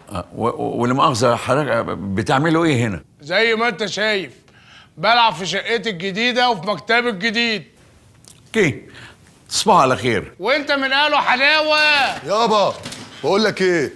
آه، و- و- ولا مؤاخذه حضرتك بتعملوا ايه هنا زي ما انت شايف بلعب في شقتي الجديده وفي مكتبي الجديد اوكي تصبحوا على خير وانت من قاله حلاوه يابا بقول لك ايه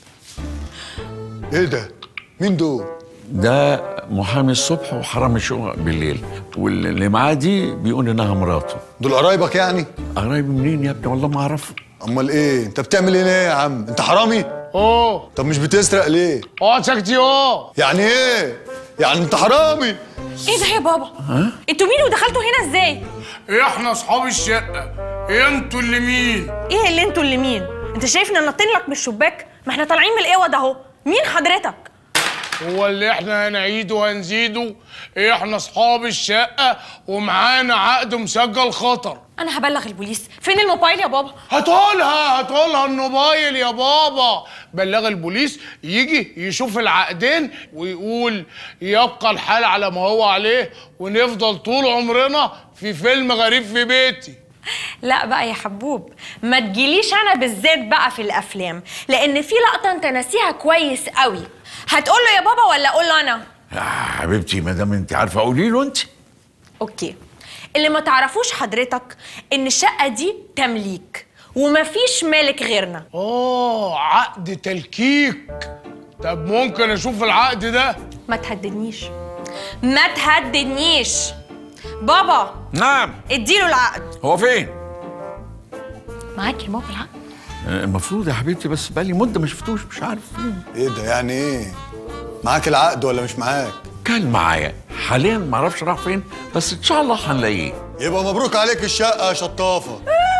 ايه ده مين دول ده محامي الصبح وحرامي الشقق بالليل واللي معاه دي بيقول انها مراته دول قرايبك يعني قرايب منين يا ابني والله ما اعرفه امال ايه انت بتعمل ايه يا عم انت حرامي اوه طب مش بتسرق ليه اقعد ساكت يوه يعني ايه يعني انت حرامي ايه ده يا بابا انتوا مين ودخلتوا هنا ازاي احنا اصحاب الشقه انتوا اللي مين ايه اللي انتوا اللي مين انت شايفنا نطين لك من الشباك ما احنا طالعين من الاوض اهو مين حضرتك هو اللي احنا هنعيده وهنزيده احنا اصحاب الشقه ومعانا عقد مسجل خطر انا هبلغ البوليس فين الموبايل يا بابا هتقولها هتقولها الموبايل يا بابا بلغ البوليس يجي يشوف العقدين ويقول يبقى الحال على ما هو عليه ونفضل طول عمرنا في فيلم غريب في بيتي لا بقى يا حبوب ما تجيليش انا بالذات بقى في الافلام لان في لقطه انت ناسيها كويس قوي هتقول له يا بابا ولا اقول له انا يا حبيبتي ما دام انت عارفه قولي له انت اوكي اللي ما تعرفوش حضرتك ان الشقه دي تمليك ومفيش مالك غيرنا اه عقد تلكيك طب ممكن اشوف العقد ده ما تهددنيش ما تهددنيش بابا نعم اديله العقد هو فين معاك يا بابا العقد آه، المفروض يا حبيبتي بس بقالي مده ما شفتوش مش عارف فين ايه ده يعني ايه معاك العقد ولا مش معاك كان معايا حاليا ما اعرفش راح فين بس ان شاء الله هنلاقيه يبقى مبروك عليك الشقه يا شطافه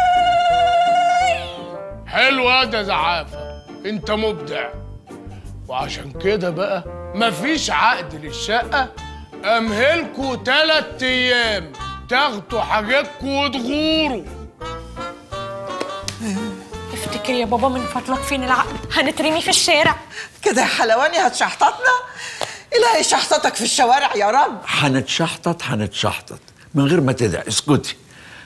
حلو يا ده زعافه انت مبدع وعشان كده بقى مفيش عقد للشقه امهلكوا تلات ايام تاخدوا حاجاتكوا وتغوروا افتكر يا بابا من فضلك فين العقد هنترمي في الشارع كده يا حلواني هتشحططنا إلهي يشحططك في الشوارع يا رب هنتشحطط هنتشحطط من غير ما تدعي اسكتي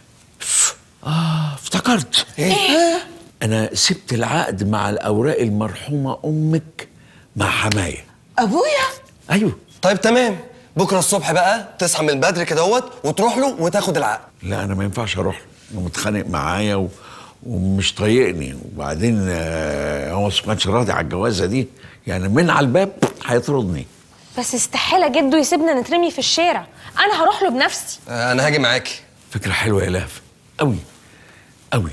اه افتكرت ايه انا سبت العقد مع الاوراق المرحومه امك مع حمايه ابويا ايوه طيب تمام بكره الصبح بقى تصحى من بدري كدهوت وتروح له وتاخد العقد لا انا ما ينفعش اروح له. هو متخانق معايا و... ومش طايقني وبعدين آه، هو ما كانش راضي على الجوازه دي يعني من على الباب هيطردني بس استحاله جده يسيبنا نترمي في الشارع انا هروح له بنفسي آه، انا هاجي معاكي فكره حلوه يا لهف قوي قوي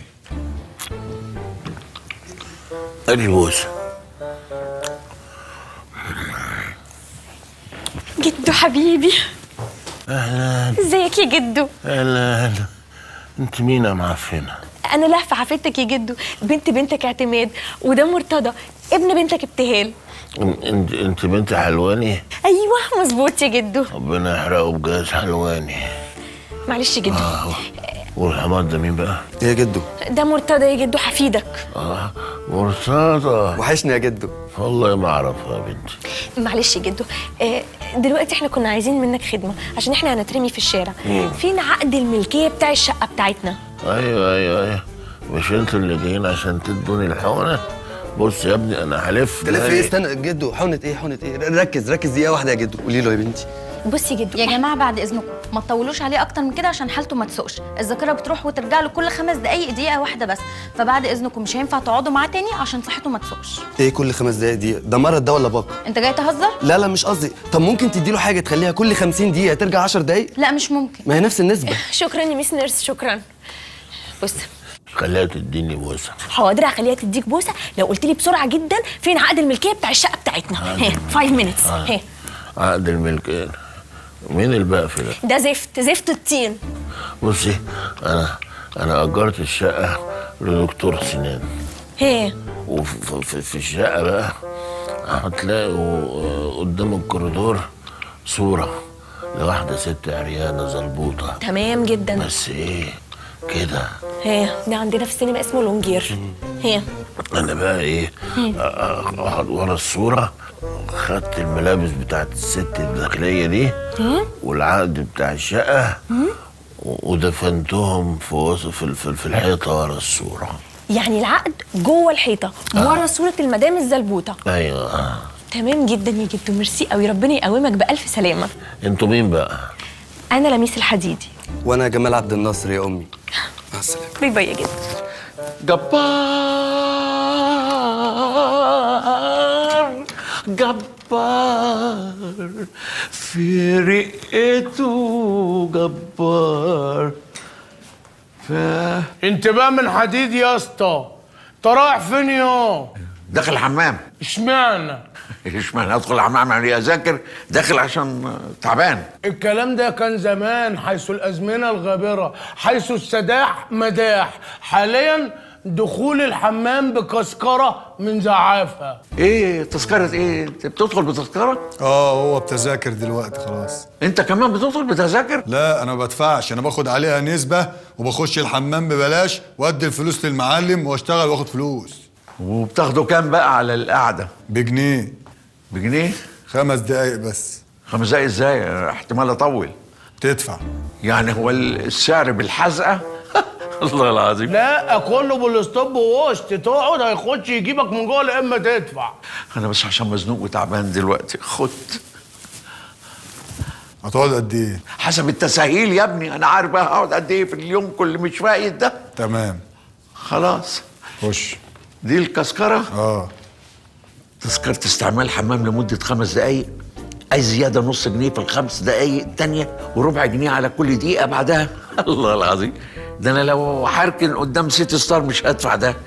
ادي بوسه جدو حبيبي اهلا ازيك يا جدو اهلا اهلا انت مين يا معفنه انا لهفه حفيدتك يا جدو بنت بنتك اعتماد وده مرتضى ابن بنتك ابتهال إن- انت انت بنت حلواني ايوه مظبوط يا جدو ربنا يحرقه بجاز حلواني معلش يا جدو والحمار ده مين بقى ايه يا جدو ده مرتضى يا جدو حفيدك اه مرتضى وحشني يا جدو والله ما اعرفها يا بنتي معلش يا جدو آه، دلوقتي احنا كنا عايزين منك خدمه عشان احنا هنترمي في الشارع فين عقد الملكيه بتاع الشقه بتاعتنا ايوه ايوه ايوه مش انتوا اللي جايين عشان تدوني الحقنه بص يا ابني انا هلف تلف جري. ايه استنى جدو حقنة ايه حقنة ايه ركز ركز دقيقة واحدة يا جدو قولي له يا بنتي بص يا جدو يا جماعه بعد اذنكم ما تطولوش عليه اكتر من كده عشان حالته ما تسوقش الذاكره بتروح وترجع له كل خمس دقائق دقيقه واحده بس فبعد اذنكم مش هينفع تقعدوا معاه تاني عشان صحته ما تسوقش ايه كل خمس دقايق دي ده مرض ده ولا باقة انت جاي تهزر لا لا مش قصدي طب ممكن تدي له حاجة تخليها كل 50 دقيقة ترجع 10 دقايق لا مش ممكن ما هي نفس النسبة شكرا يا ميس نيرس شكرا بص خليها تديني بوسه حاضر هخليها تديك بوسه لو قلت لي بسرعه جدا فين عقد الملكيه بتاع الشقه بتاعتنا ها 5 minutes ها عقد الملك مين البقف ده ده زفت زفت الطين بصي انا انا اجرت الشقه لدكتور سنان ها وفي في, في الشقه بقى هتلاقوا قدام الكوريدور صوره لواحده ست عريانه زلبوطه تمام جدا بس ايه كده ها ده عندنا في السينما اسمه لونجير ها انا بقى ايه أ- أ- اقعد ورا الصوره خدت الملابس بتاعت الست الداخليه دي والعقد بتاع الشقه و- ودفنتهم في وسط في, في, في الحيطه ورا الصوره يعني العقد جوه الحيطه ورا صوره المدام الزلبوطه ايوه تمام جدا يا جدو ميرسي قوي ربنا يقومك بالف سلامه انتوا مين بقى؟ انا لميس الحديدي وانا جمال عبد الناصر يا امي مع السلامه باي باي يا جدو جبار جبار في رقته جبار ف انتباه من حديد يا اسطى انت رايح فين يا داخل الحمام اشمعنى اشمعنى ادخل الحمام يعني اذاكر داخل عشان تعبان الكلام ده كان زمان حيث الازمنه الغابره حيث السداح مداح حاليا دخول الحمام بكسكره من زعافه ايه تذكره ايه انت بتدخل بتذكره اه هو بتذاكر دلوقتي خلاص انت كمان بتدخل بتذاكر لا انا ما بدفعش انا باخد عليها نسبة وبخش الحمام ببلاش وادي الفلوس للمعلم واشتغل واخد فلوس وبتاخدوا كام بقى على القعده بجنيه بجنيه خمس دقايق بس خمس دقايق ازاي احتمال اطول تدفع يعني هو السعر بالحزقه الله العظيم لا كله بالستوب ووشت تقعد هيخش يجيبك من جوه يا اما تدفع انا بس عشان مزنوق وتعبان دلوقتي خد هتقعد قد ايه حسب التساهيل يا ابني انا عارف بقى هقعد قد ايه في اليوم كل مش فايد ده تمام خلاص خش دي الكسكره اه تذكرة استعمال حمام لمدة خمس دقايق أي زيادة نص جنيه في الخمس دقايق التانية وربع جنيه على كل دقيقة بعدها الله العظيم ده أنا لو حركن قدام سيتي ستار مش هدفع ده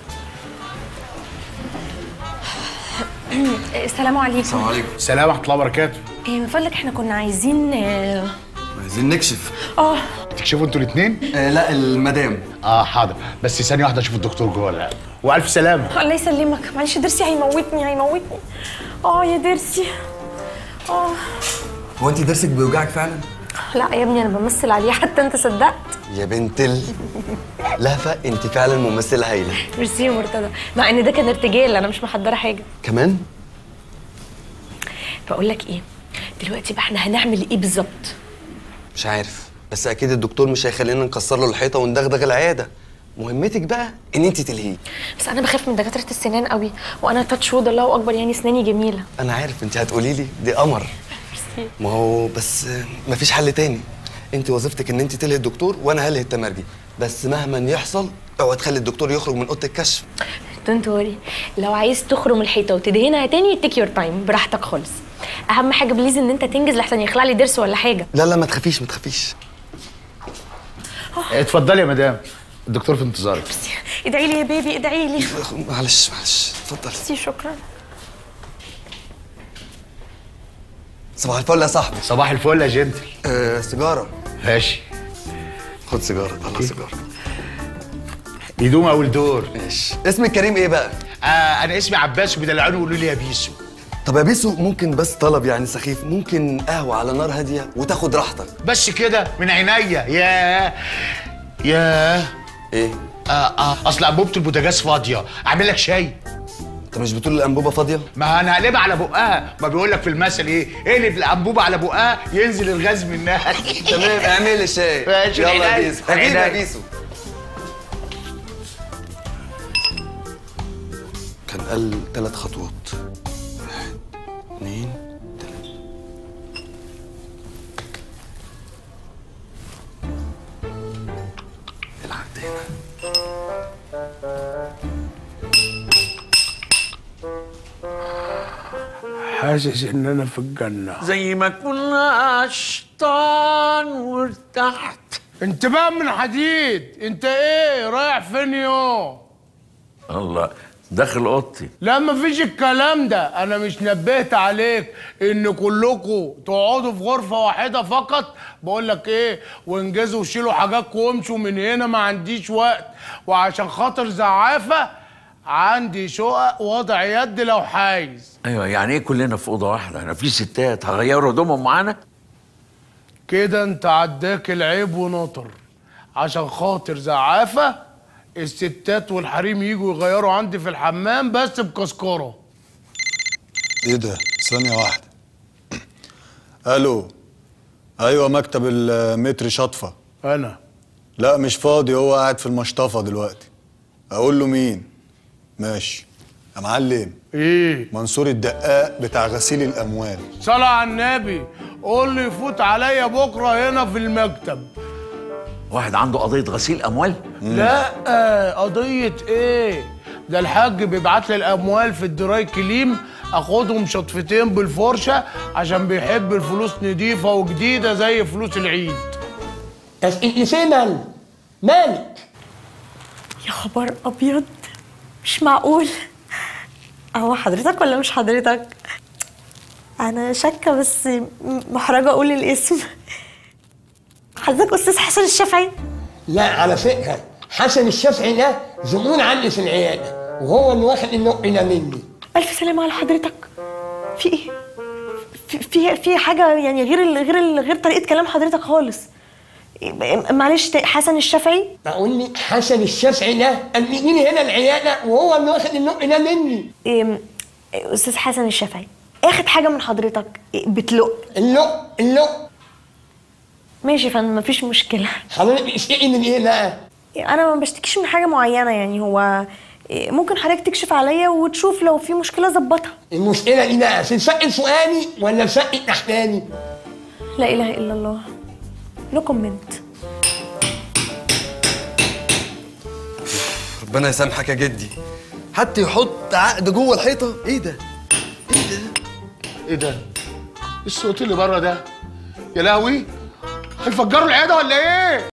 السلام عليكم السلام عليكم سلام ورحمه الله وبركاته إيه من فضلك احنا كنا عايزين اه عايزين نكشف آه، تكشفوا انتوا الاثنين؟ آه لا المدام اه حاضر بس ثانية واحدة اشوف الدكتور جوه ولا لا. والف سلامة الله يسلمك معلش ضرسي هيموتني هيموتني اه يا ضرسي اه هو انت ضرسك بيوجعك فعلا لا يا ابني انا بمثل عليه حتى انت صدقت يا بنت ال لهفه انت فعلا ممثله هايله ميرسي يا مرتضى مع ان ده كان ارتجال انا مش محضره حاجه كمان بقول لك ايه دلوقتي بقى احنا هنعمل ايه بالظبط مش عارف بس اكيد الدكتور مش هيخلينا نكسر له الحيطه وندغدغ العياده مهمتك بقى ان انت تلهيه بس انا بخاف من دكاتره السنان قوي وانا تاتش وود الله اكبر يعني اسناني جميله انا عارف انت هتقولي لي دي قمر ما هو بس مفيش حل تاني انت وظيفتك ان انت تلهي الدكتور وانا هلهي التمرجي بس مهما يحصل اوعى تخلي الدكتور يخرج من اوضه الكشف دونت وري لو عايز تخرم الحيطه وتدهنها تاني تيك يور تايم براحتك خالص اهم حاجه بليز ان انت تنجز لحسن يخلع لي ضرس ولا حاجه لا لا ما تخافيش ما تخافيش اتفضلي يا مدام الدكتور في انتظارك ادعي لي يا بيبي ادعي لي معلش معلش اتفضل ميرسي شكرا صباح الفل يا صاحبي صباح الفل يا جنتل آه سيجاره ماشي خد سيجاره طلع سيجاره يدوم اول دور ماشي اسمك كريم ايه بقى آه انا اسمي عباس وبيدلعوني ويقولوا لي يا بيسو طب يا بيسو ممكن بس طلب يعني سخيف ممكن قهوه على نار هاديه وتاخد راحتك بس كده من عينيا ياه ياه ايه آه آه اصل انبوبه البوتاجاز فاضيه اعمل لك شاي انت مش بتقول الانبوبه فاضيه ما انا هقلبها على بقها ما بيقول لك في المثل ايه اقلب الانبوبه على بقها ينزل الغاز منها تمام اعمل لي شاي ماشي، يلا يا عينيا، بيسو حبيبي يا عينيا. بيسو كان قال ثلاث خطوات واحد اثنين ثلاثة العد هنا حاسس ان انا في الجنه زي ما كنا شيطان وارتحت انت بقى من حديد انت ايه رايح فين يوم الله داخل اوضتي لا مفيش الكلام ده انا مش نبهت عليك ان كلكم تقعدوا في غرفه واحده فقط بقول لك ايه وانجزوا وشيلوا حاجاتكم وامشوا من هنا ما عنديش وقت وعشان خاطر زعافه عندي شقق وضع يد لو عايز ايوه يعني ايه كلنا في اوضه واحده انا في ستات هغيروا هدومهم معانا كده انت عداك العيب ونطر عشان خاطر زعافه الستات والحريم يجوا يغيروا عندي في الحمام بس بكسكره ايه ده ثانية واحدة الو ايوه مكتب المتر شطفة انا لا مش فاضي هو قاعد في المشطفة دلوقتي اقول له مين ماشي يا معلم ايه منصور الدقاق بتاع غسيل الاموال صلى على النبي قول لي يفوت عليا بكره هنا في المكتب واحد عنده قضيه غسيل اموال لا قضية ايه؟ ده الحاج بيبعت لي الاموال في الدراي كليم اخدهم شطفتين بالفرشة عشان بيحب الفلوس نضيفة وجديدة زي فلوس العيد بس انت مال مالك يا خبر ابيض مش معقول هو حضرتك ولا مش حضرتك انا شاكه بس م- محرجه اقول الاسم حضرتك استاذ حسن الشافعي لا على فكره حسن الشافعي ده زبون عندي في العياده وهو اللي واخد النقله مني الف سلامه على حضرتك في ايه في في, في حاجه يعني غير ال غير ال غير طريقه كلام حضرتك خالص إيه، معلش ت- حسن الشافعي بقول لي حسن الشافعي ده قال لي هنا العياده وهو اللي واخد النقله مني إيه، استاذ حسن الشافعي اخد حاجه من حضرتك إيه، بتلق اللق اللق ماشي يا فندم مفيش مشكله حضرتك بتشتكي من ايه بقى؟ انا ما بشتكيش من حاجه معينه يعني هو إيه، ممكن حضرتك تكشف عليا وتشوف لو في مشكله ظبطها المشكله دي بقى في الفق الفوقاني ولا الفق التحتاني؟ لا اله الا الله نو كومنت ربنا يسامحك يا جدي حتى يحط عقد جوه الحيطه ايه ده ايه ده؟ الصوت اللي بره ده؟ يا لهوي هيفجروا العيادة ولا ايه؟